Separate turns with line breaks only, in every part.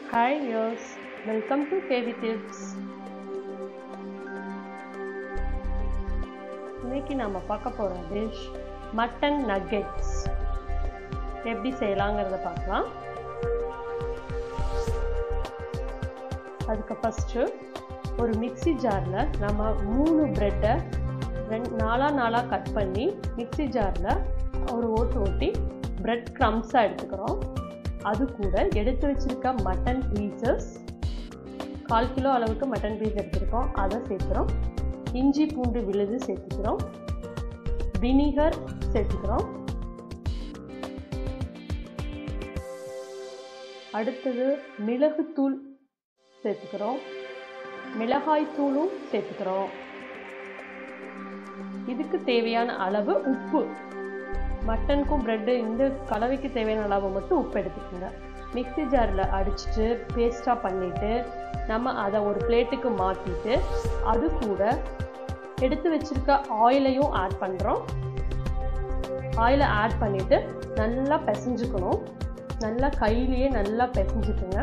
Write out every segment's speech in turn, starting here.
Hi viewers, welcome to KV Tips. இன்னைக்கு நாம பார்க்க போற டிஷ் மட்டன் நக்கெட்ஸ் எப்படி செய்யலாங்கிறத பார்க்கலாம் அதுக்கு ஃபஸ்ட்டு ஒரு மிக்ஸி ஜாரில் நம்ம மூணு ப்ரெட்டை ரெண்டு நாலாக நாலாக கட் பண்ணி மிக்ஸி ஜாரில் ஒரு ஓட்டு ஓட்டி ப்ரெட் க்ரம்ஸாக எடுத்துக்கிறோம் அது கூட எடுத்து வச்சிருக்க மட்டன் பீசஸ் கால் கிலோ அளவுக்கு மட்டன் பீஸ் எடுத்திருக்கோம் அதை சேர்த்துக்கிறோம் இஞ்சி பூண்டு விழுது சேர்த்துக்கிறோம் வினிகர் சேர்த்துக்கிறோம் அடுத்தது மிளகுத்தூள் சேர்த்துக்கிறோம் மிளகாய் தூளும் சேர்த்துக்கிறோம் இதுக்கு தேவையான அளவு உப்பு மட்டனுக்கும் ப்ரெட்டு இந்த கலவைக்கு தேவையான அளவு மட்டும் உப்பு எடுத்துக்கோங்க மிக்ஸி ஜாரில் அடிச்சுட்டு பேஸ்ட்டாக பண்ணிவிட்டு நம்ம அதை ஒரு பிளேட்டுக்கு மாற்றிட்டு அது கூட எடுத்து வச்சுருக்க ஆயிலையும் ஆட் பண்ணுறோம் ஆயிலை ஆட் பண்ணிவிட்டு நல்லா பிசைஞ்சுக்கணும் நல்லா கையிலேயே நல்லா பிசைஞ்சுக்குங்க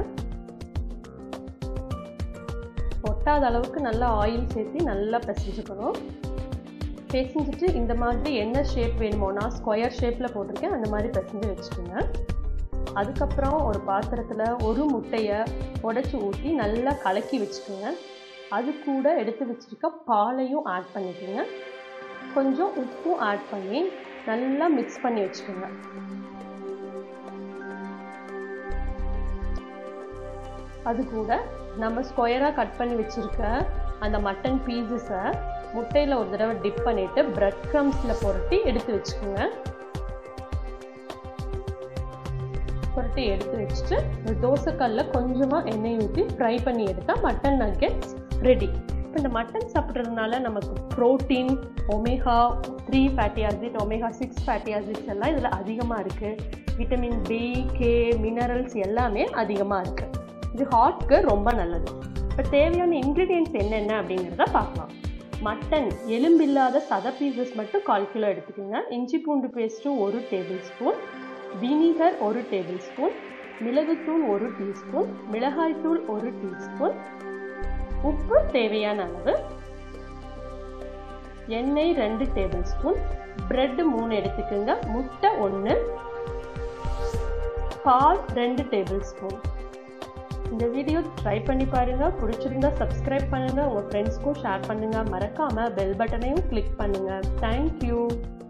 ஒட்டாத அளவுக்கு நல்லா ஆயில் சேர்த்து நல்லா பிசைஞ்சுக்கணும் பிசைஞ்சிட்டு இந்த மாதிரி என்ன ஷேப் வேணுமோ நான் ஸ்கொயர் ஷேப்பில் போட்டிருக்கேன் அந்த மாதிரி பிசைஞ்சு வச்சுக்கோங்க அதுக்கப்புறம் ஒரு பாத்திரத்தில் ஒரு முட்டையை உடச்சி ஊற்றி நல்லா கலக்கி வச்சுக்கோங்க அது கூட எடுத்து வச்சுருக்க பாலையும் ஆட் பண்ணிக்கோங்க கொஞ்சம் உப்பும் ஆட் பண்ணி நல்லா மிக்ஸ் பண்ணி வச்சுக்கோங்க அது கூட நம்ம ஸ்கொயராக கட் பண்ணி வச்சுருக்க அந்த மட்டன் பீசஸை முட்டையில் ஒரு தடவை டிப் பண்ணிவிட்டு ப்ரெட் க்ரம்ஸில் புரட்டி எடுத்து வச்சுக்கோங்க புரட்டி எடுத்து வச்சுட்டு ஒரு தோசைக்கல்லில் கொஞ்சமாக எண்ணெய் ஊற்றி ஃப்ரை பண்ணி எடுத்தால் மட்டன் நக்கெட்ஸ் ரெடி இப்போ இந்த மட்டன் சாப்பிட்றதுனால நமக்கு protein omega three fatty acid omega six fatty acids எல்லாம் இதில் அதிகமாக இருக்குது விட்டமின் பி கே மினரல்ஸ் எல்லாமே அதிகமாக இருக்குது இது ஹார்ட்க்கு ரொம்ப நல்லது இப்போ தேவையான இன்க்ரீடியன்ட்ஸ் என்னென்ன அப்படிங்கிறத பார்க்கலாம் மட்டன் எலும்பில்லாத சத பீசஸ் மட்டும் கால் கிலோ எடுத்துக்கோங்க இஞ்சி பூண்டு பேஸ்ட்டு ஒரு டேபிள் ஸ்பூன் வினிகர் ஒரு டேபிள் ஸ்பூன் மிளகுத்தூள் ஒரு டீஸ்பூன் மிளகாய்த்தூள் ஒரு டீஸ்பூன் உப்பு தேவையான அளவு எண்ணெய் ரெண்டு டேபிள் ஸ்பூன் பிரெட் மூணு எடுத்துக்கோங்க முட்டை ஒன்று பால் ரெண்டு டேபிள் ஸ்பூன் இந்த வீடியோ ட்ரை பண்ணி பாருங்க பிடிச்சிருந்தா சப்ஸ்கிரைப் பண்ணுங்க உங்க ஃப்ரெண்ட்ஸ்க்கும் ஷேர் பண்ணுங்க மறக்காம பெல் பட்டனையும் கிளிக் பண்ணுங்க தேங்க்யூ